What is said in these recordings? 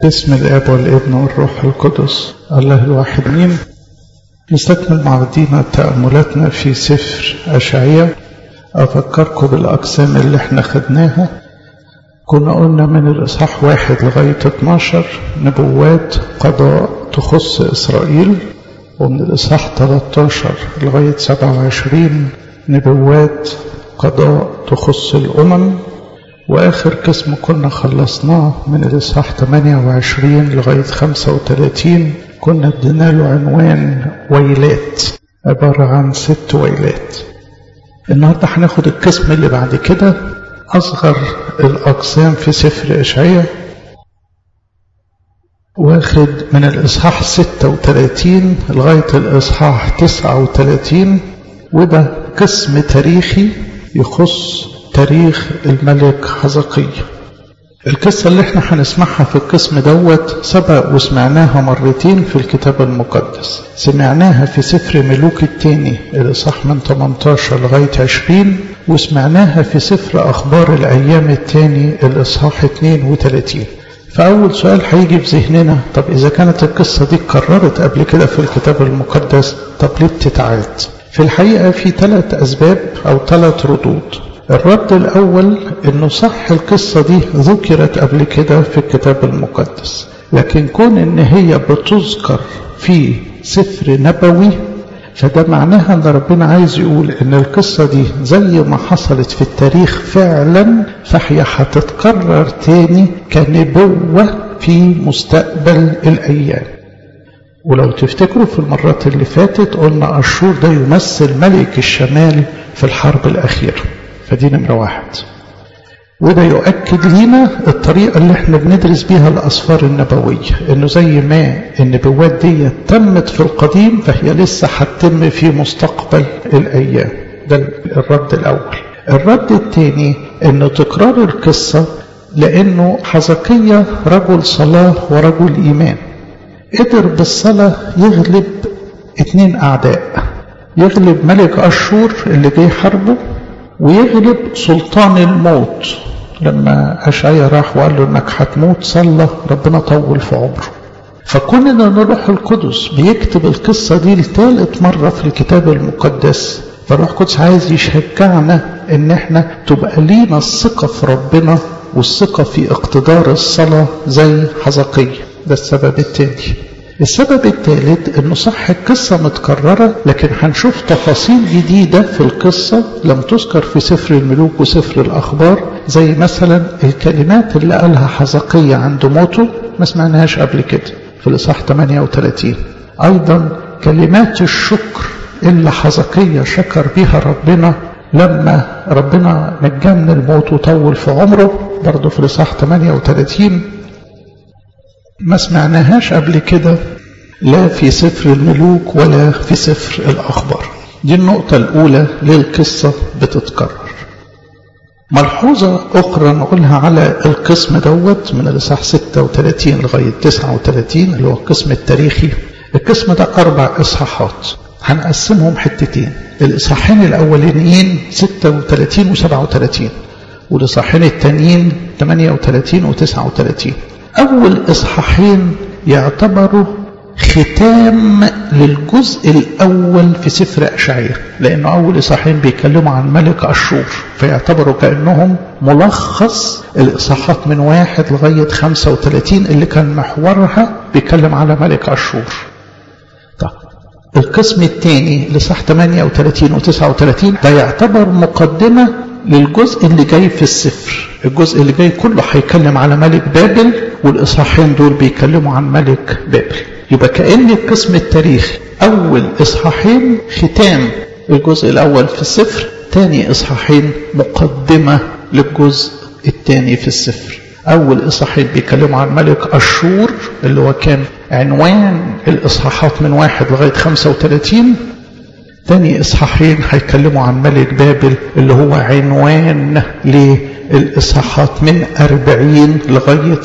باسم الاب والابن والروح القدس الله الواحد مين نستكمل مع بعضينا تأملاتنا في سفر أشعية أفكركم بالأقسام اللي احنا خدناها كنا قلنا من الإصحاح واحد لغاية 12 نبوات قضاء تخص إسرائيل ومن الإصحاح 13 لغاية 27 نبوات قضاء تخص الأمم وآخر قسم كنا خلصناه من الإصحاح 28 لغاية 35 كنا ادينا له عنوان ويلات عبارة عن ست ويلات النهاردة هناخد القسم اللي بعد كده أصغر الأقسام في سفر إشعياء واخد من الإصحاح 36 لغاية الإصحاح 39 وده قسم تاريخي يخص تاريخ الملك حزقية القصة اللي احنا هنسمعها في القسم دوت سبق وسمعناها مرتين في الكتاب المقدس سمعناها في سفر ملوك التاني الإصحاح من 18 لغاية 20 وسمعناها في سفر أخبار الأيام التاني الإصحاح 32 فأول سؤال هيجي في ذهننا طب إذا كانت القصة دي اتكررت قبل كده في الكتاب المقدس طب ليه بتتعاد؟ في الحقيقة في ثلاث أسباب أو ثلاث ردود الرد الأول أنه صح القصة دي ذكرت قبل كده في الكتاب المقدس لكن كون أن هي بتذكر في سفر نبوي فده معناها أن ربنا عايز يقول أن القصة دي زي ما حصلت في التاريخ فعلا فهي هتتكرر تاني كنبوة في مستقبل الأيام ولو تفتكروا في المرات اللي فاتت قلنا أشور ده يمثل ملك الشمال في الحرب الأخيرة فدي نمرة واحد وده يؤكد لنا الطريقة اللي احنا بندرس بيها الأسفار النبوية انه زي ما النبوات دي تمت في القديم فهي لسه هتتم في مستقبل الأيام ده الرد الأول الرد الثاني انه تكرار القصة لأنه حزقية رجل صلاة ورجل إيمان قدر بالصلاة يغلب اتنين أعداء يغلب ملك أشور اللي جاي حربه ويغلب سلطان الموت لما أشعيا راح وقال له انك هتموت صلى ربنا طول في عمره فكون ان الروح القدس بيكتب القصة دي لثالث مرة في الكتاب المقدس فالروح القدس عايز يشجعنا ان احنا تبقى لينا الثقة في ربنا والثقة في اقتدار الصلاة زي حزقية ده السبب التاني السبب الثالث انه صح القصة متكررة لكن هنشوف تفاصيل جديدة في القصة لم تذكر في سفر الملوك وسفر الأخبار زي مثلا الكلمات اللي قالها حزقية عند موته ما سمعناهاش قبل كده في الإصحاح 38 أيضا كلمات الشكر اللي حزقية شكر بها ربنا لما ربنا نجاه من الموت وطول في عمره برضه في الإصحاح 38 ما سمعناهاش قبل كده لا في سفر الملوك ولا في سفر الأخبار دي النقطة الأولى للقصة بتتكرر ملحوظة أخرى نقولها على القسم دوت من الإصحاح 36 لغاية 39 اللي هو القسم التاريخي القسم ده أربع إصحاحات هنقسمهم حتتين الإصحاحين الأولانيين 36 و 37 والإصحاحين التانيين 38 و 39 أول إصحاحين يعتبروا ختام للجزء الأول في سفر أشعية لأنه أول إصحاحين بيتكلموا عن ملك أشور فيعتبروا كأنهم ملخص الإصحاحات من واحد لغاية 35 اللي كان محورها بيتكلم على ملك أشور طب القسم الثاني لصح 38 و 39 ده يعتبر مقدمة للجزء اللي جاي في السفر الجزء اللي جاي كله هيتكلم على ملك بابل والإصحاحين دول بيتكلموا عن ملك بابل يبقى كأن القسم التاريخي أول إصحاحين ختام الجزء الأول في السفر تاني إصحاحين مقدمة للجزء الثاني في السفر أول إصحاحين بيتكلموا عن ملك أشور اللي هو كان عنوان الإصحاحات من واحد لغاية 35 ثاني إصحاحين هيتكلموا عن ملك بابل اللي هو عنوان للإصحاحات من 40 لغاية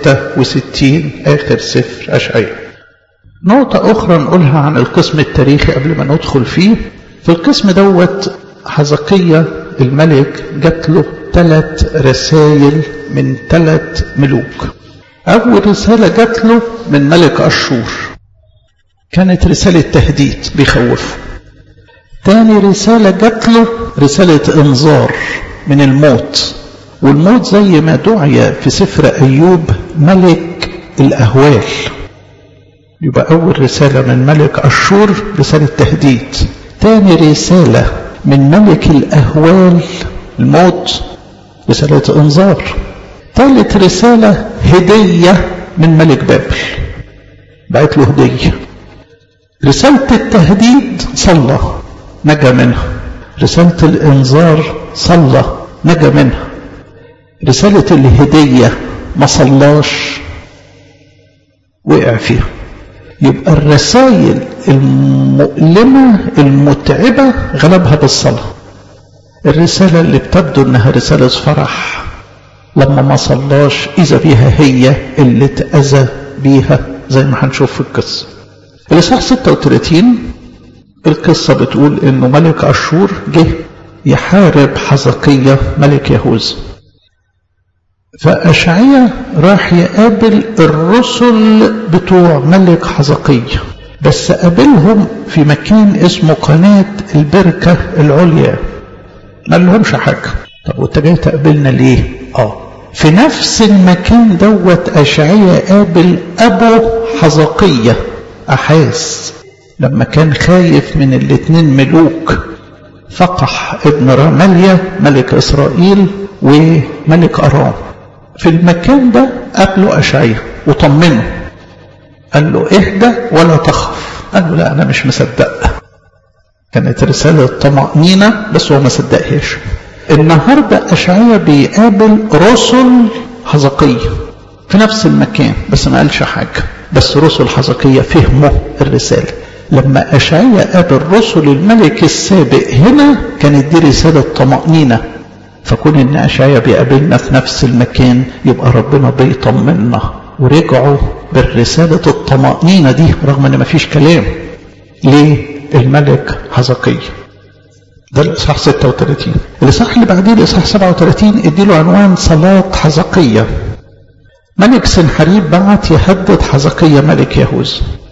66 آخر سفر أشعياء نقطة أخرى نقولها عن القسم التاريخي قبل ما ندخل فيه في القسم دوت حزقية الملك جات له ثلاث رسائل من ثلاث ملوك أول رسالة جات له من ملك أشور كانت رسالة تهديد بيخوفه تاني رسالة جات له رسالة إنذار من الموت والموت زي ما دعي في سفر أيوب ملك الأهوال يبقى أول رسالة من ملك أشور رسالة تهديد تاني رسالة من ملك الأهوال الموت رسالة إنذار ثالث رسالة هدية من ملك بابل بعت له هدية رسالة التهديد صلى نجا منها رسالة الإنذار صلى نجا منها رسالة الهدية ما صلاش وقع فيها يبقى الرسائل المؤلمة المتعبة غلبها بالصلاة الرسالة اللي بتبدو انها رسالة فرح لما ما صلاش اذا بيها هي اللي اتأذى بيها زي ما هنشوف في القصة الإصحاح 36 القصة بتقول انه ملك اشور جه يحارب حزقية ملك يهوذا فأشعية راح يقابل الرسل بتوع ملك حزقية بس قابلهم في مكان اسمه قناة البركة العليا ما لهمش حاجة طب وانت جاي تقابلنا ليه اه في نفس المكان دوت أشعية قابل أبو حزقية أحاس لما كان خايف من الاتنين ملوك فقح ابن رماليا ملك إسرائيل وملك أرام في المكان ده قابله أشعية وطمنه قال له اهدى ولا تخف قال له لا أنا مش مصدق كانت رسالة طمأنينة بس هو ما صدقهاش النهاردة أشعية بيقابل رسل حزقية في نفس المكان بس ما قالش حاجة بس رسل حزقية فهموا الرسالة لما أشعية قابل رسل الملك السابق هنا كانت دي رسالة طمأنينة فكون ان اشعيا بيقابلنا في نفس المكان يبقى ربنا بيطمنا ورجعوا بالرسالة الطمأنينة دي رغم ان مفيش كلام للملك حزقية ده الاصحاح 36 الاصحاح اللي بعديه الاصحاح 37 اديله عنوان صلاة حزقية ملك سنحريب بعت يهدد حزقية ملك يهوذا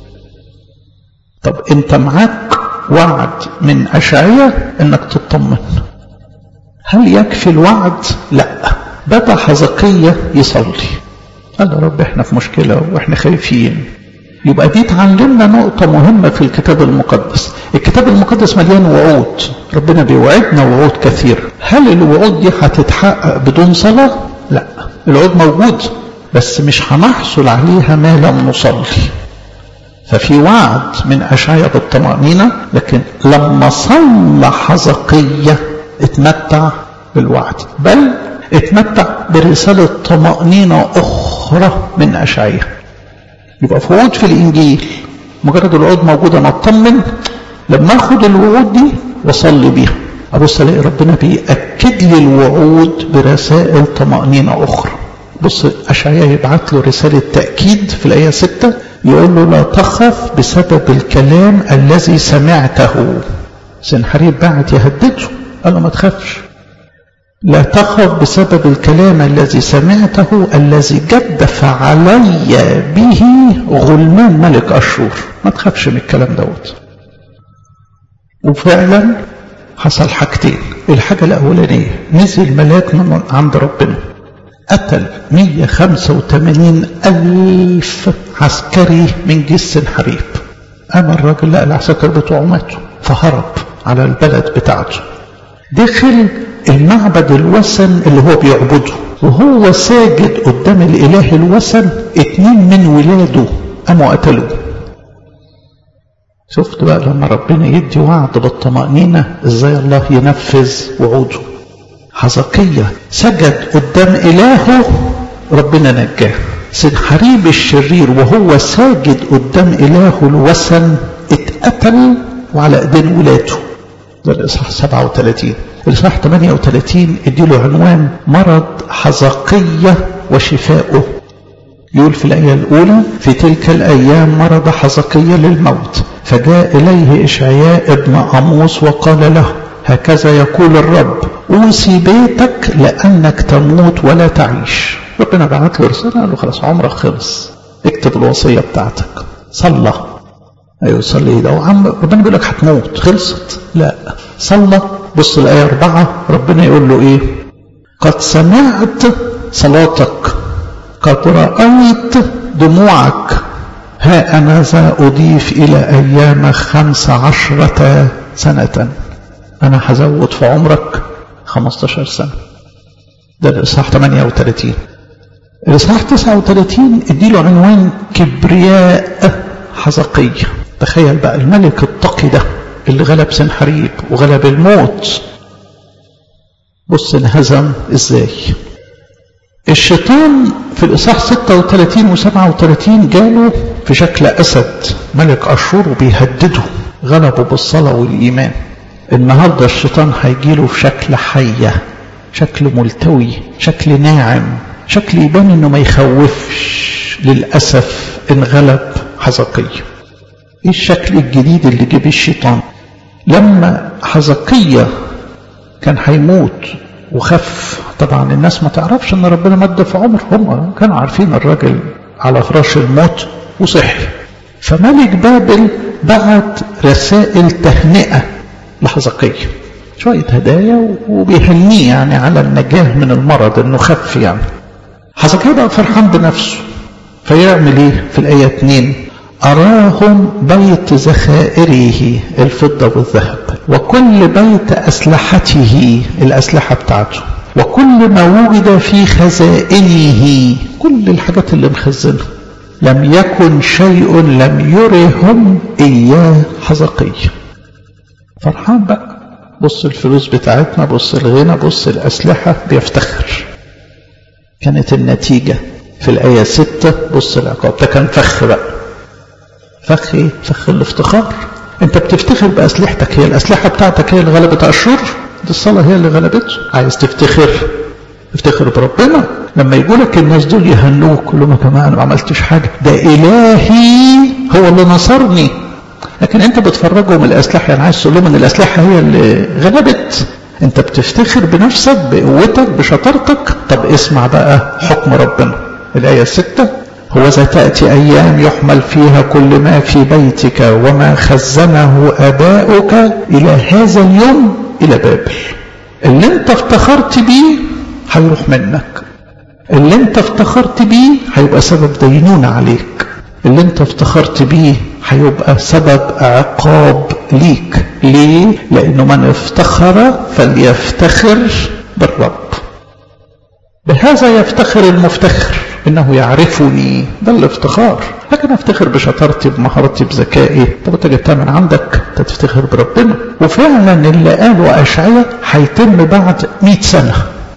طب انت معاك وعد من اشعية انك تطمن هل يكفي الوعد لا بدا حزقية يصلي قال يا رب احنا في مشكلة واحنا خايفين يبقى دي تعلمنا نقطة مهمة في الكتاب المقدس الكتاب المقدس مليان وعود ربنا بيوعدنا وعود كثيرة هل الوعود دي هتتحقق بدون صلاة لا الوعود موجود بس مش هنحصل عليها ما لم نصلي ففي وعد من أشعيا بالطمأنينة لكن لما صلى حزقية اتمتع بالوعد بل اتمتع برسالة طمأنينة أخرى من أشعية يبقى في وعود في الإنجيل مجرد الوعود موجودة أنا أطمن لما أخد الوعود دي وأصلي بيها أبص ألاقي ربنا بيأكد لي الوعود برسائل طمأنينة أخرى بص أشعية يبعت له رسالة تأكيد في الآية 6 يقول له لا تخف بسبب الكلام الذي سمعته سنحريب بعت يهدده قال له ما تخافش لا تخف بسبب الكلام الذي سمعته الذي جدف علي به غلمان ملك أشور ما تخافش من الكلام دوت وفعلا حصل حاجتين الحاجة الأولانية نزل ملاك من عند ربنا قتل 185 ألف عسكري من جيش سنحريب أما الراجل لا العساكر بتوعه ماتوا فهرب على البلد بتاعته دخل المعبد الوثن اللي هو بيعبده وهو ساجد قدام الاله الوثن اتنين من ولاده قاموا قتلوه شفت بقى لما ربنا يدي وعد بالطمأنينة ازاي الله ينفذ وعوده حزقية سجد قدام إلهه ربنا نجاه سنحريب الشرير وهو ساجد قدام إلهه الوثن اتقتل وعلى ايدين ولاده ده الإصحاح 37 الإصحاح 38 اديله عنوان مرض حزقية وشفاؤه يقول في الآية الأولى في تلك الأيام مرض حزقية للموت فجاء إليه إشعياء ابن أموس وقال له هكذا يقول الرب أوصي بيتك لأنك تموت ولا تعيش ربنا بعت له رسالة قال له خلاص عمرك خلص اكتب الوصية بتاعتك صلى أيوة صلي ده وعم ربنا بيقول لك هتموت خلصت لا صلى بص الآية أربعة ربنا يقول له إيه قد سمعت صلاتك قد رأيت دموعك ها أنا ذا أضيف إلى أيام خمس عشرة سنة أنا هزود في عمرك 15 سنة ده الإصحاح 38 الإصحاح 39 اديله عنوان كبرياء حزقية تخيل بقى الملك التقي ده اللي غلب سنحريب وغلب الموت بص انهزم ازاي الشيطان في الإصحاح 36 و 37 جاله في شكل أسد ملك أشور وبيهدده غلبه بالصلاة والإيمان النهاردة الشيطان هيجيله في شكل حية شكل ملتوي شكل ناعم شكل يبان انه ما يخوفش للأسف انغلب حزقية ايه الشكل الجديد اللي جه الشيطان لما حزقية كان هيموت وخف طبعا الناس ما تعرفش ان ربنا مد في عمر هم كانوا عارفين الراجل على فراش الموت وصحي فملك بابل بعت رسائل تهنئة لحزقية شوية هدايا وبيهنيه يعني على النجاة من المرض انه خف يعني حزقية بقى فرحان بنفسه فيعمل ايه في الآية 2 أراهم بيت ذخائره الفضة والذهب وكل بيت أسلحته الأسلحة بتاعته وكل ما وجد في خزائنه كل الحاجات اللي مخزنها لم يكن شيء لم يرهم إياه حزقية فرحان بقى بص الفلوس بتاعتنا بص الغنى بص الأسلحة بيفتخر كانت النتيجة في الآية ستة بص العقاب ده كان فخ بقى فخ ايه فخ الافتخار انت بتفتخر بأسلحتك هي الأسلحة بتاعتك هي اللي غلبت أشور دي الصلاة هي اللي غلبته عايز تفتخر افتخر بربنا لما يقولك الناس دول يهنوك كل ما كمان انا ما عملتش حاجة ده إلهي هو اللي نصرني لكن انت بتفرجهم الأسلحة يعني عايز تقول لهم ان الأسلحة هي اللي غلبت انت بتفتخر بنفسك بقوتك بشطارتك طب اسمع بقى حكم ربنا الآية الستة هو تأتي أيام يحمل فيها كل ما في بيتك وما خزنه أباؤك إلى هذا اليوم إلى بابل اللي انت افتخرت بيه هيروح منك اللي انت افتخرت بيه هيبقى سبب دينونة عليك اللي انت افتخرت بيه هيبقى سبب عقاب ليك ليه؟ لأنه من افتخر فليفتخر بالرب بهذا يفتخر المفتخر انه يعرفني ده الافتخار لكن افتخر بشطارتي بمهارتي بذكائي طب انت جبتها من عندك انت تفتخر بربنا وفعلا اللي قاله اشعيا هيتم بعد 100 سنه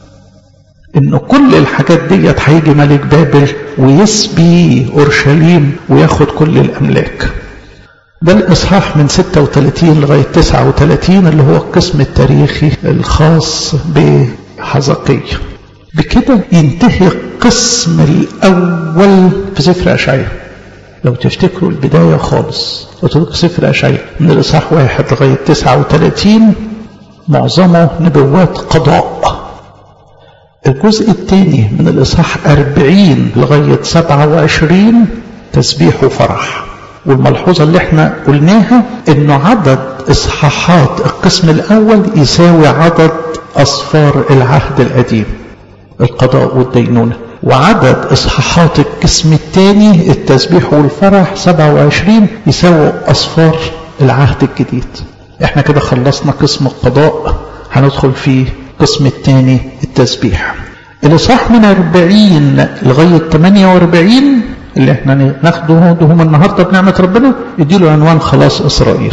ان كل الحاجات ديت هيجي ملك بابل ويسبي اورشليم وياخد كل الاملاك ده الاصحاح من 36 لغايه 39 اللي هو القسم التاريخي الخاص بحزقيه بكده ينتهي القسم الأول في سفر أشعياء لو تفتكروا البداية خالص وتلقى سفر أشعياء من الإصحاح واحد لغاية 39 معظمه نبوات قضاء الجزء الثاني من الإصحاح 40 لغاية 27 تسبيح وفرح والملحوظة اللي احنا قلناها انه عدد اصحاحات القسم الاول يساوي عدد اصفار العهد القديم القضاء والدينونة وعدد إصحاحات القسم الثاني التسبيح والفرح 27 يساووا أصفار العهد الجديد احنا كده خلصنا قسم القضاء هندخل في القسم الثاني التسبيح الإصحاح من 40 لغاية 48 اللي احنا ناخده دهم النهارده بنعمة ربنا يديله عنوان خلاص إسرائيل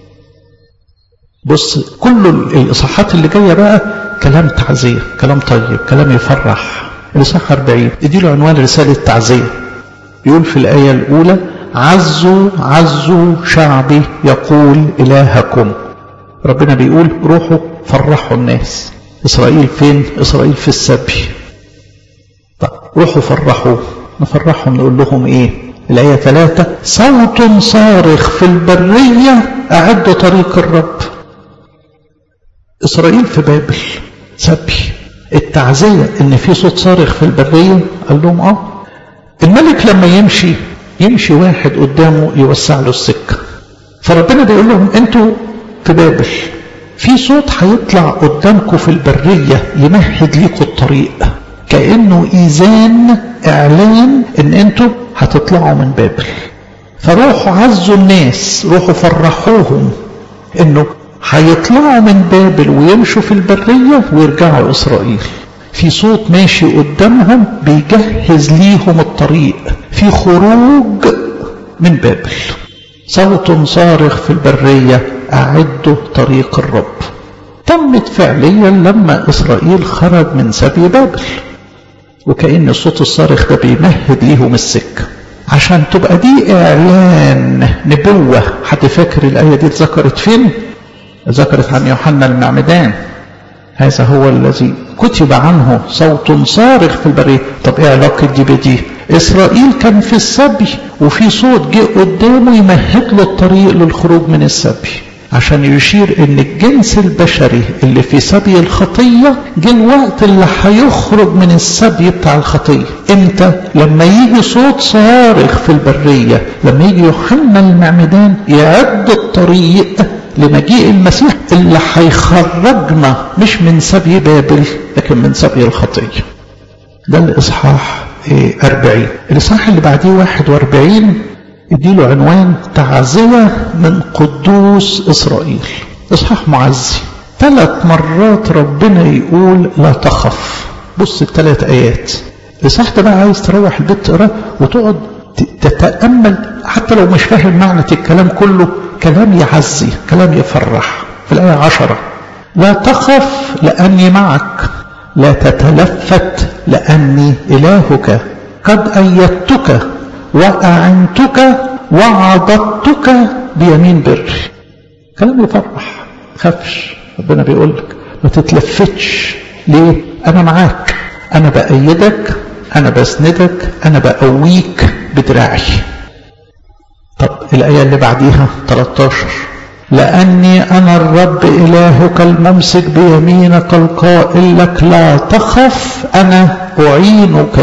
بص كل الإصحاحات اللي جاية بقى كلام تعزية كلام طيب كلام يفرح الإصحاح 40 اديله عنوان رسالة تعزية يقول في الآية الأولى عزوا عزوا شعبي يقول إلهكم ربنا بيقول روحوا فرحوا الناس إسرائيل فين إسرائيل في السبي طب روحوا فرحوا نفرحهم نقول لهم إيه الآية ثلاثة صوت صارخ في البرية أعد طريق الرب إسرائيل في بابل سبي التعزية إن في صوت صارخ في البرية قال لهم آه الملك لما يمشي يمشي واحد قدامه يوسع له السكة فربنا بيقول لهم أنتوا في بابل في صوت هيطلع قدامكم في البرية يمهد ليكم الطريق كأنه إيذان إعلان إن أنتوا هتطلعوا من بابل فروحوا عزوا الناس روحوا فرحوهم إنه هيطلعوا من بابل ويمشوا في البرية ويرجعوا إسرائيل في صوت ماشي قدامهم بيجهز ليهم الطريق في خروج من بابل صوت صارخ في البرية أعدوا طريق الرب تمت فعليا لما إسرائيل خرج من سبي بابل وكأن الصوت الصارخ ده بيمهد ليهم السكة عشان تبقى دي إعلان نبوة حد فاكر الآية دي اتذكرت فين؟ ذكرت عن يوحنا المعمدان هذا هو الذي كتب عنه صوت صارخ في البرية طب ايه علاقة دي بدي اسرائيل كان في السبي وفي صوت جه قدامه يمهد له الطريق للخروج من السبي عشان يشير ان الجنس البشري اللي في سبي الخطية جه الوقت اللي هيخرج من السبي بتاع الخطية امتى لما يجي صوت صارخ في البرية لما يجي يوحنا المعمدان يعد الطريق لمجيء المسيح اللي هيخرجنا مش من سبي بابل لكن من سبي الخطية ده الإصحاح أربعين الإصحاح اللي بعديه واحد واربعين اديله عنوان تعزية من قدوس إسرائيل إصحاح معزي ثلاث مرات ربنا يقول لا تخف بص الثلاث آيات الإصحاح ده بقى عايز تروح البيت تقراه وتقعد تتأمل حتى لو مش فاهم معنى الكلام كله كلام يعزي كلام يفرح في الآية عشرة لا تخف لأني معك لا تتلفت لأني إلهك قد أيدتك وأعنتك وعضدتك بيمين بري كلام يفرح خفش ربنا بيقول لك ما تتلفتش ليه أنا معاك أنا بأيدك أنا بسندك أنا بقويك بدراعي طب الآية اللي بعديها 13 لأني أنا الرب إلهك الممسك بيمينك القائل لك لا تخف أنا أعينك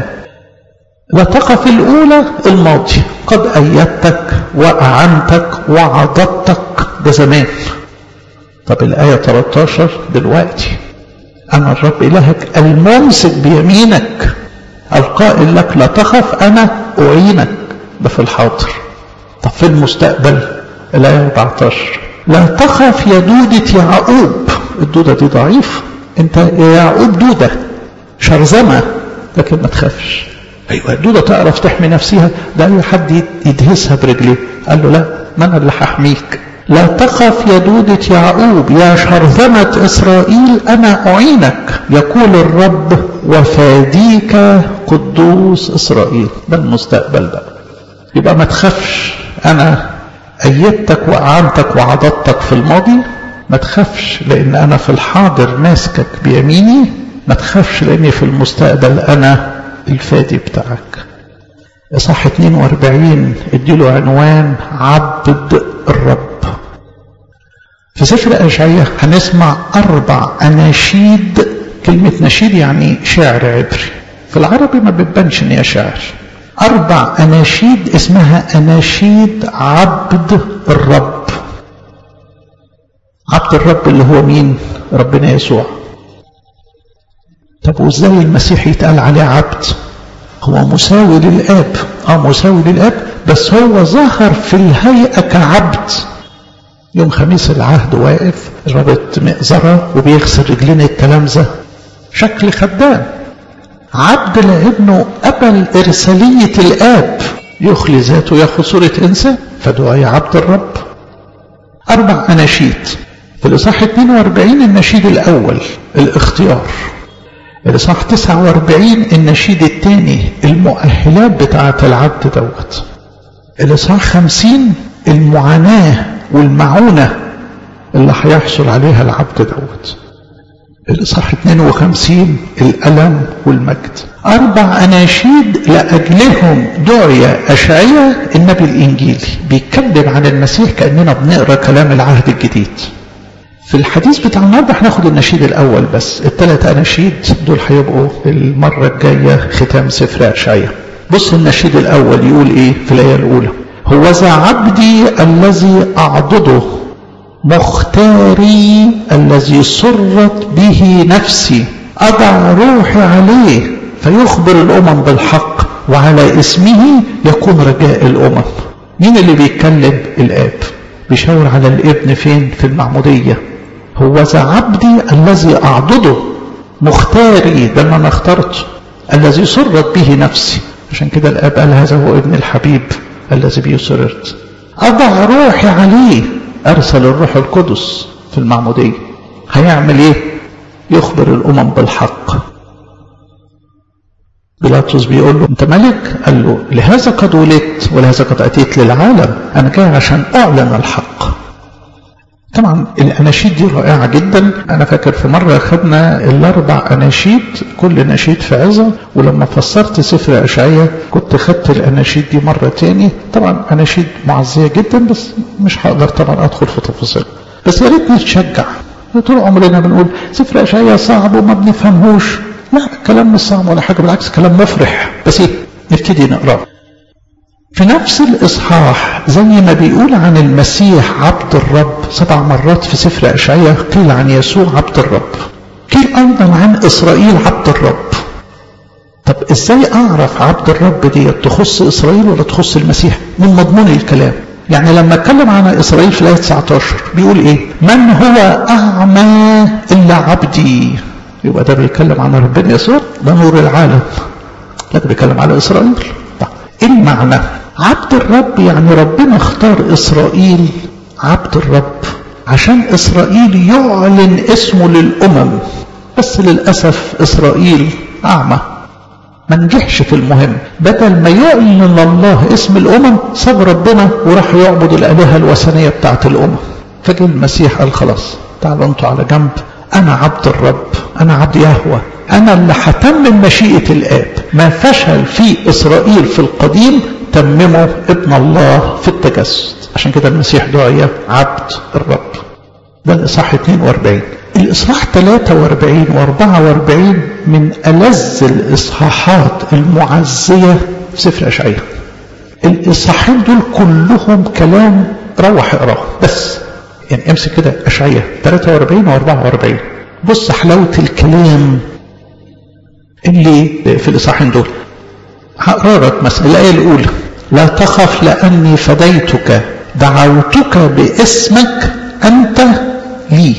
لا تخف الأولى الماضي قد أيدتك وأعنتك وعضدتك ده زمان طب الآية 13 دلوقتي أنا الرب إلهك الممسك بيمينك القائل لك لا تخف أنا أعينك ده في الحاضر طب في المستقبل الآية 14 لا تخف يا دودة يعقوب الدودة دي ضعيفة انت يا يعقوب دودة شرذمة لكن ما تخافش ايوه الدودة تعرف تحمي نفسها ده اي حد يدهسها برجليه قال له لا ما انا اللي هحميك لا تخف يا دودة يعقوب يا شرذمة إسرائيل أنا أعينك يقول الرب وفاديك قدوس إسرائيل ده المستقبل بقى يبقى ما تخافش أنا أيدتك وأعنتك وعضدتك في الماضي ما تخافش لأن أنا في الحاضر ماسكك بيميني ما تخافش لأني في المستقبل أنا الفادي بتاعك إصحاح 42 اديله عنوان عبد الرب في سفر أشعية هنسمع أربع أناشيد كلمة نشيد يعني شعر عبري في العربي ما بتبانش إن هي شعر أربع أناشيد اسمها أناشيد عبد الرب عبد الرب اللي هو مين ربنا يسوع طب وازاي المسيح يتقال عليه عبد هو مساوي للآب اه مساوي للآب بس هو ظهر في الهيئة كعبد يوم خميس العهد واقف رابط مئزرة وبيغسل رجلين التلامذة شكل خدام عبد لأنه قبل إرسالية الآب يخلي ذاته ياخد صورة إنسان فدعي عبد الرب أربع أناشيد في الإصحاح 42 النشيد الأول الاختيار الإصحاح 49 النشيد الثاني المؤهلات بتاعة العبد دوت الإصحاح 50 المعاناة والمعونة اللي هيحصل عليها العبد دوت الإصحاح 52 الألم والمجد أربع أناشيد لأجلهم دعي أشعية النبي الإنجيلي بيتكلم عن المسيح كأننا بنقرأ كلام العهد الجديد في الحديث بتاع النهارده هناخد النشيد الاول بس الثلاث اناشيد دول هيبقوا المره الجايه ختام سفر اشعياء بص النشيد الاول يقول ايه في الايه الاولى هو ذا عبدي الذي اعضده مختاري الذي سرت به نفسي اضع روحي عليه فيخبر الامم بالحق وعلى اسمه يكون رجاء الامم مين اللي بيتكلم الاب بيشاور على الابن فين في المعموديه هو ذا عبدي الذي أعضده مختاري ده اللي أنا اخترته الذي سرت به نفسي عشان كده الآب قال هذا هو ابن الحبيب الذي به سررت أضع روحي عليه أرسل الروح القدس في المعمودية هيعمل إيه؟ يخبر الأمم بالحق بيلاطس بيقول له أنت ملك؟ قال له لهذا قد ولدت ولهذا قد أتيت للعالم أنا جاي عشان أعلن الحق طبعا الاناشيد دي رائعه جدا انا فاكر في مره خدنا الاربع اناشيد كل نشيد في عظه ولما فسرت سفر اشعياء كنت خدت الاناشيد دي مره تاني طبعا اناشيد معزيه جدا بس مش هقدر طبعا ادخل في تفاصيل بس يا ريت نتشجع طول عمرنا بنقول سفر اشعياء صعب وما بنفهمهوش لا الكلام مش صعب ولا حاجه بالعكس كلام مفرح بس ايه نبتدي نقراه في نفس الإصحاح زي ما بيقول عن المسيح عبد الرب سبع مرات في سفر أشعياء قيل عن يسوع عبد الرب قيل أيضا عن إسرائيل عبد الرب طب إزاي أعرف عبد الرب دي تخص إسرائيل ولا تخص المسيح من مضمون الكلام يعني لما اتكلم عن إسرائيل في الآية 19 بيقول إيه من هو أعمى إلا عبدي يبقى ده بيتكلم عن ربنا يسوع ده نور العالم لا ده بيتكلم على إسرائيل طب إيه المعنى عبد الرب يعني ربنا اختار إسرائيل عبد الرب عشان إسرائيل يعلن اسمه للأمم بس للأسف إسرائيل أعمى ما نجحش في المهم بدل ما يعلن الله اسم الأمم ساب ربنا وراح يعبد الآلهة الوثنية بتاعت الأمم فجه المسيح قال خلاص تعالوا انتوا على جنب أنا عبد الرب أنا عبد يهوه أنا اللي هتمم مشيئة الآب ما فشل في إسرائيل في القديم تممه ابن الله في التجسد عشان كده المسيح دعي عبد الرب ده الإصحاح 42 الإصحاح 43 و44 من ألذ الإصحاحات المعزية في سفر أشعياء الإصحاحين دول كلهم كلام روح اقراه بس يعني امسك كده أشعياء 43 و44 بص حلاوة الكلام اللي في الإصحاحين دول هقرا لك مثلا الآية الأولى لا تخف لأني فديتك دعوتك باسمك أنت لي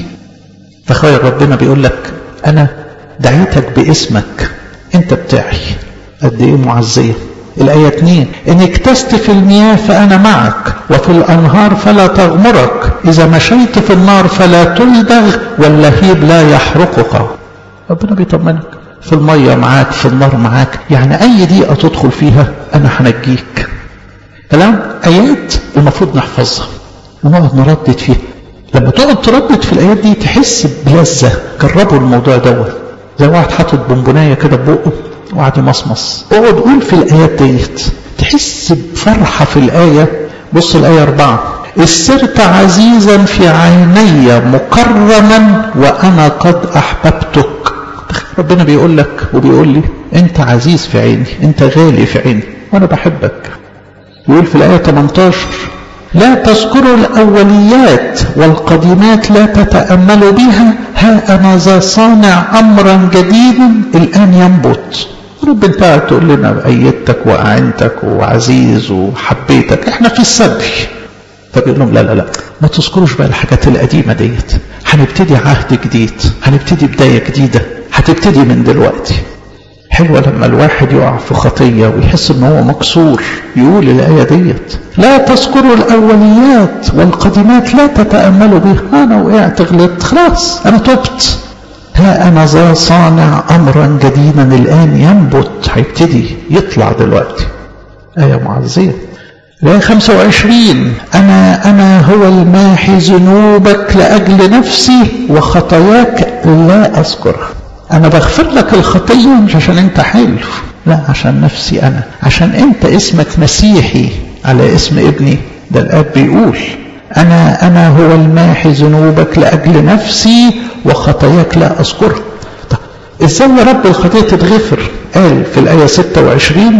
تخيل ربنا بيقول لك أنا دعيتك باسمك أنت بتاعي قد إيه معزية الآية 2 إن اكتست في المياه فأنا معك وفي الأنهار فلا تغمرك إذا مشيت في النار فلا تلدغ واللهيب لا يحرقك ربنا بيطمنك في المية معاك في النار معاك يعني أي دقيقة تدخل فيها أنا هنجيك كلام آيات المفروض نحفظها ونقعد نردد فيها لما تقعد تردد في الآيات دي تحس بلذة جربوا الموضوع دوت زي واحد حاطط بونبوناية كده ببقه وقعد يمصمص اقعد قول في الآيات ديت تحس بفرحة في الآية بص الآية أربعة صرت عزيزا في عيني مكرما وأنا قد أحببتك ربنا بيقول لك وبيقول لي أنت عزيز في عيني أنت غالي في عيني وأنا بحبك يقول في الآية 18 لا تذكروا الأوليات والقديمات لا تتأملوا بها ها أنا ذا صانع أمرا جديدا الآن ينبت رب انت قاعد تقول لنا بأيدتك وأعنتك وعزيز وحبيتك احنا في السبي فبيقول لهم لا لا لا ما تذكروش بقى الحاجات القديمة ديت هنبتدي عهد جديد هنبتدي بداية جديدة هتبتدي من دلوقتي حلوة لما الواحد يقع في خطية ويحس ان هو مكسور يقول الآية ديت لا تذكروا الأوليات والقديمات لا تتأملوا بها أنا وقعت غلطت خلاص أنا تبت ها أنا ذا صانع أمرا جديدا الآن ينبت هيبتدي يطلع دلوقتي آية معزية الآية 25 أنا أنا هو الماحي ذنوبك لأجل نفسي وخطاياك لا أذكرها أنا بغفر لك الخطية مش عشان أنت حلو لا عشان نفسي أنا عشان أنت اسمك مسيحي على اسم ابني ده الآب بيقول أنا أنا هو الماحي ذنوبك لأجل نفسي وخطاياك لا أذكرها طب إزاي يا رب الخطية تتغفر قال في الآية 26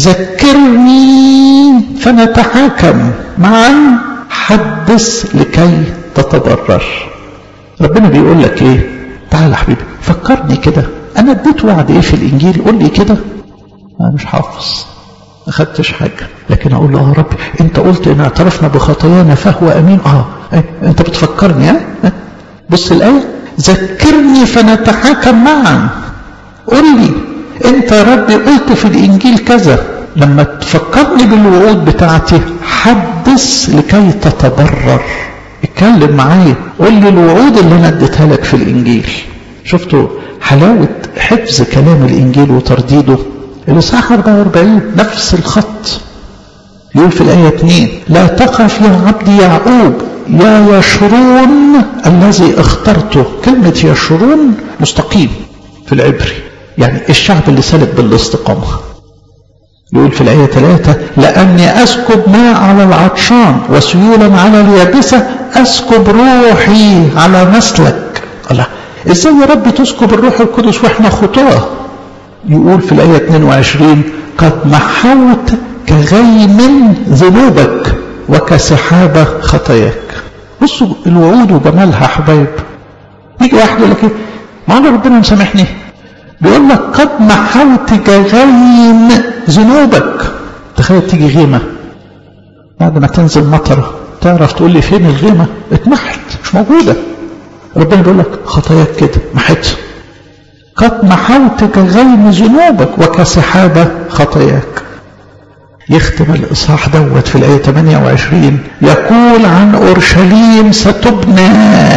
ذكرني فنتحاكم معا حدث لكي تتضرر ربنا بيقول لك ايه تعال يا حبيبي فكرني كده انا اديت وعد ايه في الانجيل قول لي كده انا مش حافظ ما خدتش حاجه لكن اقول له يا رب انت قلت ان اعترفنا بخطايانا فهو امين اه إيه؟ انت بتفكرني ها إيه؟ بص الايه ذكرني فنتحاكم معا قول لي انت يا رب قلت في الانجيل كذا لما تفكرني بالوعود بتاعتي حدث لكي تتضرر اتكلم معايا قول لي الوعود اللي انا اديتها لك في الانجيل شفتوا حلاوة حفظ كلام الانجيل وترديده الاصحاح 44 نفس الخط يقول في الآية 2 لا تخف يا عبدي يعقوب يا يشرون الذي اخترته كلمة يشرون مستقيم في العبري يعني الشعب اللي سلك بالاستقامة يقول في الآية 3 لأني أسكب ماء على العطشان وسيولا على اليابسة أسكب روحي على نسلك الله إزاي يا رب تسكب الروح القدس وإحنا خطاه يقول في الآية 22 قد محوت كغيم ذنوبك وكسحابة خطاياك بصوا الوعود وجمالها حبايب يجي واحد يقول لك ايه ما انا ربنا مسامحني بيقول لك قد محوت كغيم ذنوبك تخيل تيجي غيمه بعد ما تنزل مطره تعرف تقول لي فين الغيمه اتمحت مش موجوده ربنا بيقول لك خطاياك كده محتها قد محوت كغيم ذنوبك وكسحابة خطاياك يختم الإصحاح دوت في الآية 28 يقول عن أورشليم ستبنى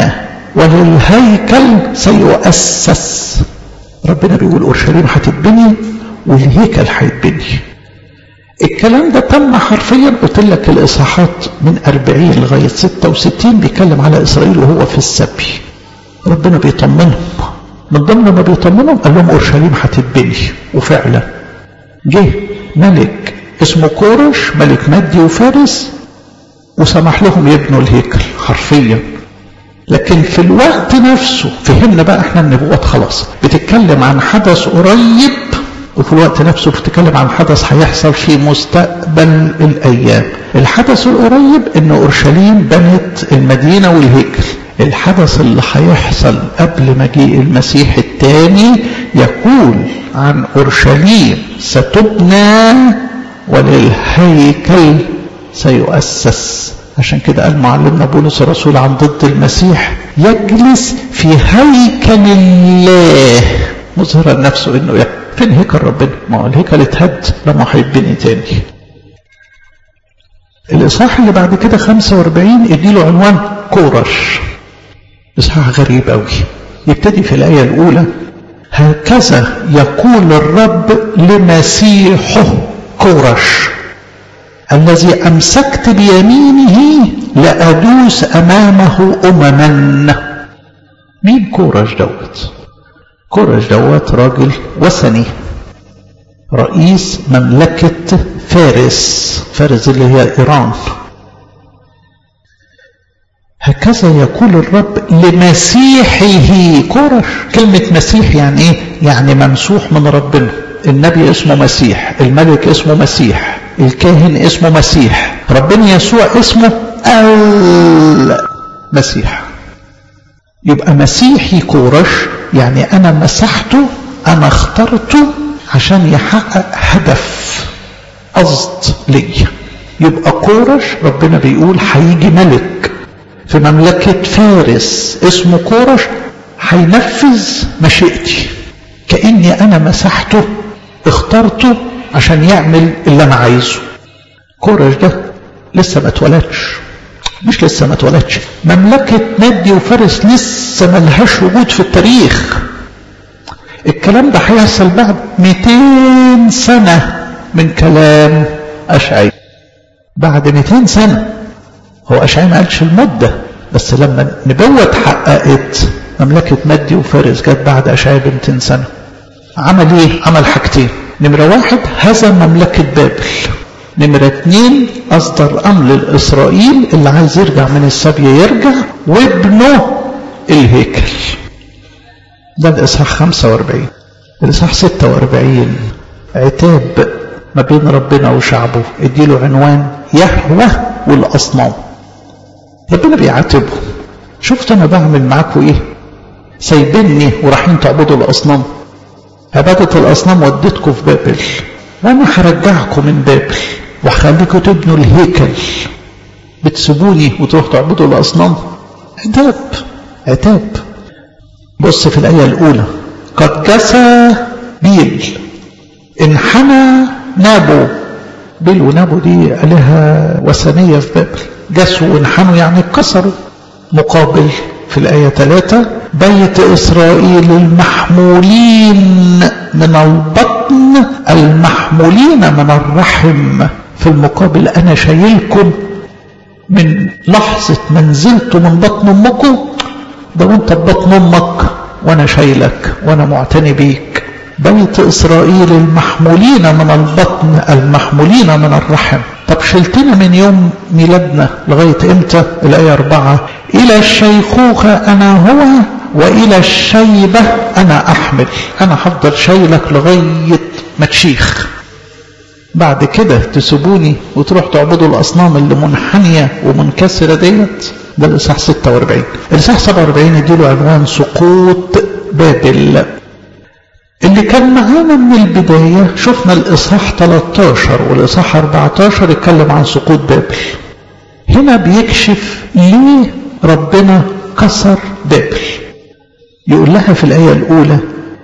وللهيكل سيؤسس ربنا بيقول أورشليم هتتبني والهيكل هيتبني الكلام ده تم حرفيا قلت لك الإصحاحات من 40 لغاية 66 بيتكلم على إسرائيل وهو في السبي ربنا بيطمنهم من ضمن ما بيطمنهم قال لهم اورشليم هتتبني وفعلا جه ملك اسمه كورش ملك مادي وفارس وسمح لهم يبنوا الهيكل حرفيا لكن في الوقت نفسه فهمنا بقى احنا النبوات خلاص بتتكلم عن حدث قريب وفي الوقت نفسه بتتكلم عن حدث هيحصل في مستقبل الايام الحدث القريب ان اورشليم بنت المدينه والهيكل الحدث اللي هيحصل قبل مجيء المسيح الثاني يقول عن اورشليم ستبنى وللهيكل سيؤسس عشان كده قال معلمنا بولس الرسول عن ضد المسيح يجلس في هيكل الله مظهرا نفسه انه يعني فين هيكل ربنا؟ ما هو الهيكل اتهد لما هيتبني تاني. الاصحاح اللي بعد كده 45 اديله عنوان كورش. إصحاح غريب أوي يبتدي في الآية الأولى هكذا يقول الرب لمسيحه كورش الذي أمسكت بيمينه لأدوس أمامه أمما مين كورش دوت كورش دوت راجل وثني رئيس مملكة فارس فارس اللي هي إيران هكذا يقول الرب لمسيحه كورش كلمة مسيح يعني ايه يعني ممسوح من ربنا النبي اسمه مسيح الملك اسمه مسيح الكاهن اسمه مسيح ربنا يسوع اسمه المسيح يبقى مسيحي كورش يعني انا مسحته انا اخترته عشان يحقق هدف قصد ليا يبقى كورش ربنا بيقول هيجي ملك في مملكة فارس اسمه كورش هينفذ مشيئتي كأني أنا مسحته اخترته عشان يعمل اللي أنا عايزه كورش ده لسه ما اتولدش مش لسه ما اتولدش مملكة مادي وفارس لسه ملهاش وجود في التاريخ الكلام ده هيحصل بعد 200 سنة من كلام أشعي بعد 200 سنة هو أشعي ما قالش المدة بس لما النبوة اتحققت مملكة مادي وفارس جت بعد أشعي ب 200 سنة عمل ايه؟ عمل حاجتين نمرة واحد هزم مملكة بابل نمرة اتنين أصدر أمر لإسرائيل اللي عايز يرجع من السبي يرجع وابنه الهيكل ده الإصحاح 45 الإصحاح 46 عتاب ما بين ربنا وشعبه اديله عنوان يهوى والأصنام ربنا بيعاتبهم شفت أنا بعمل معاكم إيه سايبيني ورايحين تعبدوا الأصنام عبادة الأصنام وديتكم في بابل وأنا هرجعكم من بابل وهخليكم تبنوا الهيكل بتسيبوني وتروحوا تعبدوا الأصنام عتاب عتاب بص في الآية الأولى قد جسى بيل انحنى نابو بيل ونابو دي آلهة وثنية في بابل جسوا وانحنوا يعني اتكسروا مقابل في الآية 3 بيت إسرائيل المحمولين من البطن المحمولين من الرحم في المقابل أنا شايلكم من لحظة ما نزلتوا من بطن أمكم ده وانت ببطن أمك وأنا شايلك وأنا معتني بيك بيت إسرائيل المحمولين من البطن المحمولين من الرحم طب شلتنا من يوم ميلادنا لغاية امتى الآية أربعة إلى الشيخوخة أنا هو وإلى الشيبة أنا أحمل أنا هفضل شايلك لغاية ما تشيخ بعد كده تسيبوني وتروح تعبدوا الأصنام اللي منحنية ومنكسرة ديت ده الإصحاح 46 الإصحاح 47 يديله عنوان سقوط بابل اللي كان معانا من البداية شفنا الإصحاح 13 والإصحاح 14 يتكلم عن سقوط بابل هنا بيكشف ليه ربنا كسر بابل يقول لها في الآية الأولى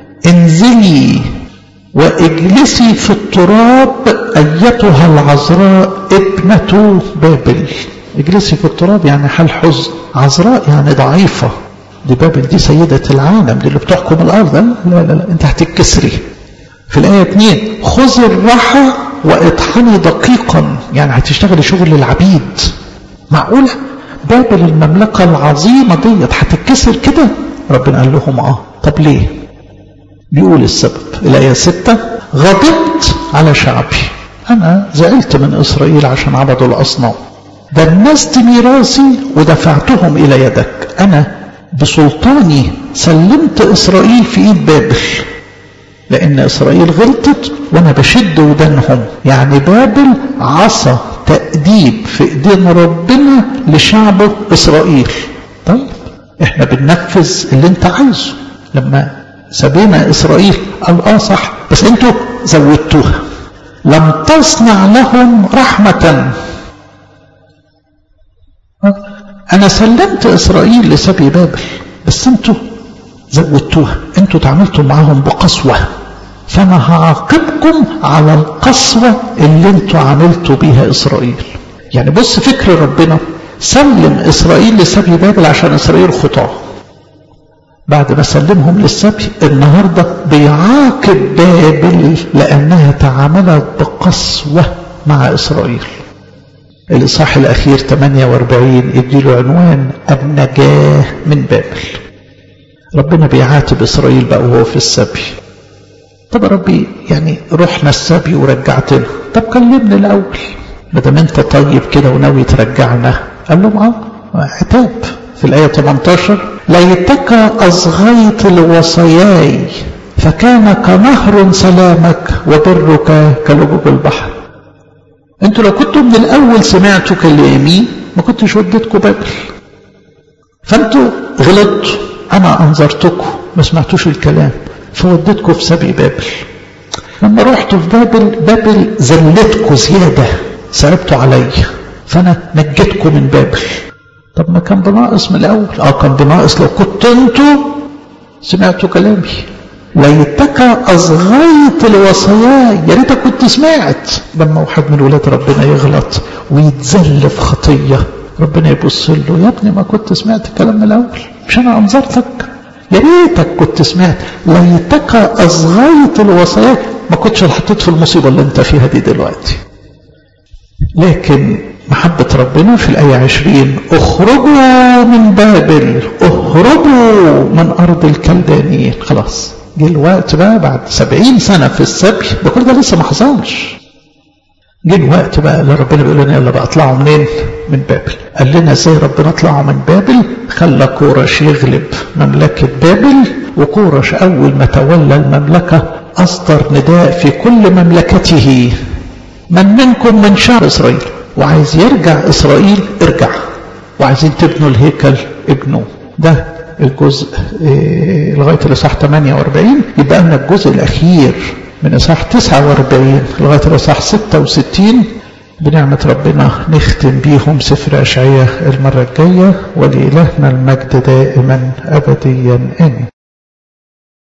انزلي واجلسي في التراب أيتها العذراء ابنة بابل اجلسي في التراب يعني حال حزن عذراء يعني ضعيفة دي بابل دي سيدة العالم دي اللي بتحكم الأرض لا لا لا انت هتتكسري في الآية 2 خذي الراحة واطحني دقيقا يعني هتشتغلي شغل العبيد معقولة بابل المملكة العظيمة ديت هتتكسر كده ربنا قال لهم اه طب ليه بيقول السبب الآية 6 غضبت على شعبي أنا زعلت من إسرائيل عشان عبدوا الأصنام ده الناس دي ميراثي ودفعتهم إلى يدك أنا بسلطاني سلمت إسرائيل في إيد بابل لأن إسرائيل غلطت وأنا بشد ودانهم يعني بابل عصا تأديب في إيدين ربنا لشعبه إسرائيل طيب إحنا بننفذ اللي أنت عايزه لما سبينا إسرائيل قال آه صح بس أنتوا زودتوها لم تصنع لهم رحمة أنا سلمت إسرائيل لسبي بابل بس أنتوا زودتوها أنتوا تعاملتوا معاهم بقسوة فأنا هعاقبكم على القسوة اللي أنتوا عملتوا بيها إسرائيل يعني بص فكر ربنا سلم إسرائيل لسبي بابل عشان إسرائيل خطاه بعد ما سلمهم للسبي النهاردة بيعاقب بابل لأنها تعاملت بقسوة مع إسرائيل الإصحاح الأخير 48 يديله عنوان النجاة من بابل ربنا بيعاتب إسرائيل بقى وهو في السبي طب يا ربي يعني رحنا السبي ورجعتنا طب كلمني الأول ما دام أنت طيب كده وناوي ترجعنا قال لهم اه عتاب في الآية 18 ليتك أصغيت لوصاياي فكان كنهر سلامك وبرك كلجوج البحر انتوا لو كنتوا من الاول سمعتوا كلامي ما كنتش وديتكم بابل فانتوا غلطتوا انا انظرتكم ما سمعتوش الكلام فوديتكم في سبي بابل لما رحتوا في بابل بابل زلتكم زياده صعبتوا عليا فانا نجيتكم من بابل طب ما كان بناقص من الاول اه كان بناقص لو كنت انتوا سمعتوا كلامي ليتك أصغيت الوصايا يا ريتك كنت سمعت لما واحد من ولاد ربنا يغلط ويتذل في خطية ربنا يبص له يا ابني ما كنت سمعت الكلام من الأول مش أنا أنظرتك يا ريتك كنت سمعت ليتك أصغيت الوصايا ما كنتش حطيت في المصيبة اللي أنت فيها دي دلوقتي لكن محبة ربنا في الآية عشرين اخرجوا من بابل اخرجوا من أرض الكلدانيين خلاص جه الوقت بقى بعد سبعين سنة في السبي ده كل ده لسه ما حصلش جه الوقت بقى اللي ربنا بيقول لنا يلا بقى اطلعوا منين؟ من بابل. قال لنا ازاي ربنا اطلعوا من بابل؟ خلى كورش يغلب مملكة بابل وكورش أول ما تولى المملكة أصدر نداء في كل مملكته من منكم من شعب إسرائيل وعايز يرجع إسرائيل ارجع وعايزين تبنوا الهيكل ابنوا ده الجزء إيه لغاية الإصحاح 48 يبقى لنا الجزء الأخير من إصحاح 49 لغاية الإصحاح 66 بنعمة ربنا نختم بيهم سفر أشعية المرة الجاية ولإلهنا المجد دائما أبديا آمين